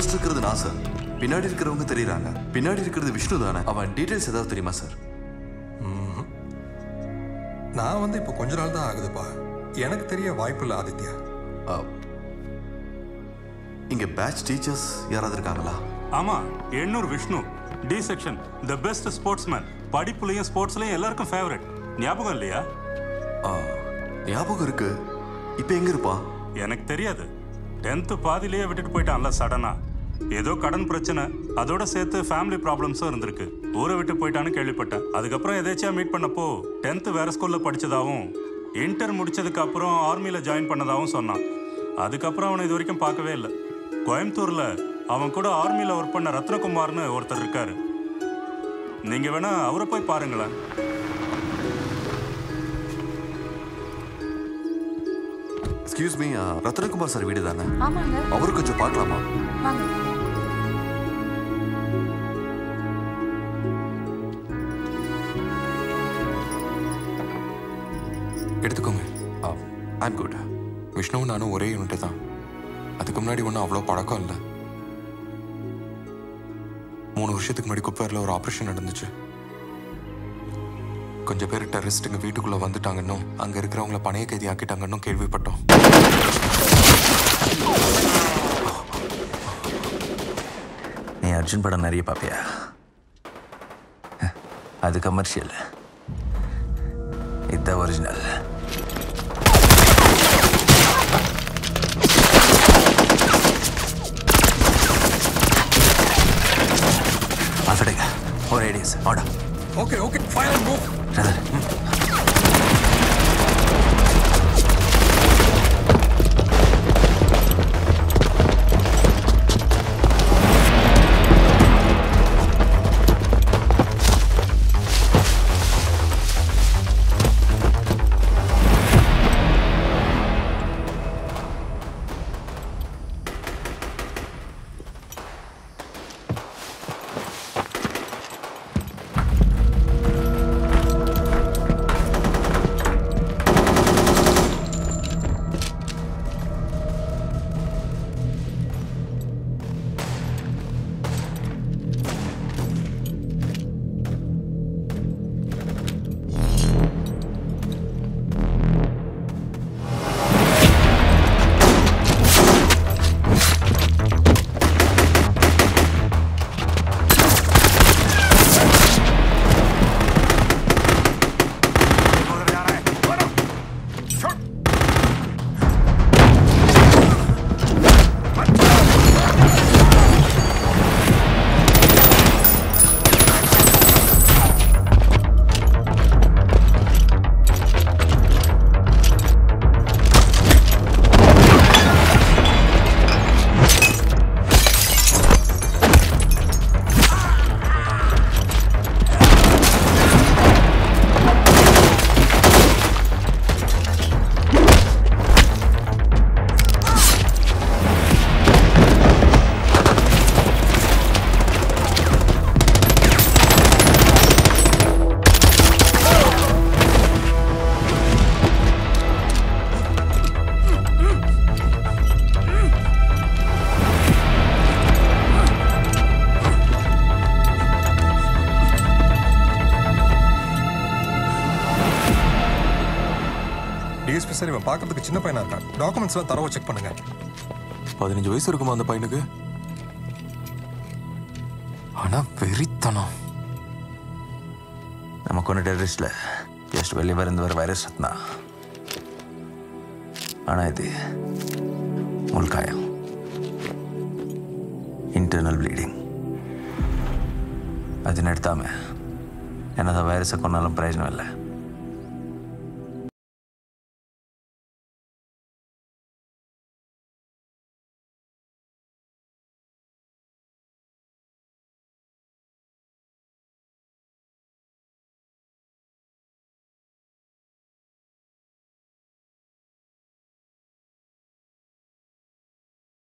first இருக்கிறது நான் sir பின்னாடி இருக்கிறவங்க தெரியுறாங்க பின்னாடி இருக்கிறது விஷ்ணு தானே அவன் டீடைல்ஸ் ஏதாவது தெரியுமா சார் நான் வந்து இப்போ கொஞ்ச நாள் தான் ஆகுதுப்பா எனக்கு தெரிய வாய்ப்பு இல்லை ஆதித்யா இங்க பேட்ச் டீச்சர்ஸ் யாராவது இருக்காங்களா ஆமா Ennore Vishnu D section the best sportsman படிப்புலயும் ஸ்போர்ட்ஸ்லயும் எல்லாருக்கும் ஃபேவரட் ஞாபகம் இல்லையா ஆ, ஞாபகம் இருக்கு இப்போ எங்க இருப்பான் எனக்கு தெரியாது டென்த்து பாதியிலேயே விட்டுட்டு போயிட்டான்ல சடனா ஏதோ கடன் பிரச்சனை அதோட சேர்த்து ஃபேமிலி ப்ராப்ளம்ஸும் இருந்திருக்கு ஊரை விட்டு போயிட்டான்னு கேள்விப்பட்டேன் அதுக்கப்புறம் எதேச்சியா மீட் பண்ணப்போ டென்த்து வேற ஸ்கூல்ல படிச்சதாவும் இன்டர் முடிச்சதுக்கு அப்புறம் ஆர்மியில ஜாயின் பண்ணதாவும் சொன்னான் அதுக்கப்புறம் அவனை இது வரைக்கும் பார்க்கவே இல்லை கோயம்புத்தூர்ல அவன் கூட ஆர்மியில ஒர்க் பண்ண ரத்னகுமார்னு ஒருத்தர் இருக்காரு நீங்க வேணா அவரை போய் பாருங்களேன் எக்ஸ்கியூஸ் மீ ரத்னகுமார் சார் வீடு தானே ஆமாங்க அவரு கொஞ்சம் பார்க்கலாமா வாங்க எடுத்துக்கோங்க ஐம் குட் விஷ்ணுவும் நானும் ஒரே யூனிட்டு தான் அதுக்கு முன்னாடி ஒன்றும் அவ்வளோ பழக்கம் இல்லை மூணு வருஷத்துக்கு முன்னாடி குப்பேரில் ஒரு ஆப்ரேஷன் நடந்துச்சு கொஞ்சம் பேர் டெரரிஸ்ட்டுங்க வீட்டுக்குள்ளே வந்துட்டாங்கன்னும் அங்கே இருக்கிறவங்கள பணைய கைதி ஆக்கிட்டாங்கன்னும் கேள்விப்பட்டோம் நீ அர்ஜுன் படம் நிறைய பார்ப்பியா அது கமர்ஷியல் இதுதான் ஒரிஜினல் ஆல்ஃபடேங்க ஒரு ஐடியாஸ் ஆடா okay okay final move DSP sir இவன் பார்க்கறதுக்கு சின்ன பையனா இருக்கான் டாக்குமெண்ட்ஸ்லாம் தரவா செக் பண்ணுங்க பதினஞ்சு வயசு இருக்குமா அந்த பையனுக்கு ஆனா வெறித்தனம் നമുക്കൊന്ന് ടെററിസ്റ്റില് ജസ്റ്റ് വലിയ വരുന്നവർ വൈറസ് എത്തുന്ന ആണ് ഇത് മുൾക്കായം ഇന്റർണൽ ബ്ലീഡിങ് അതിനെടുത്താമേ എന്നതാ വൈറസ് കൊണ്ടാലും പ്രയോജനമല്ല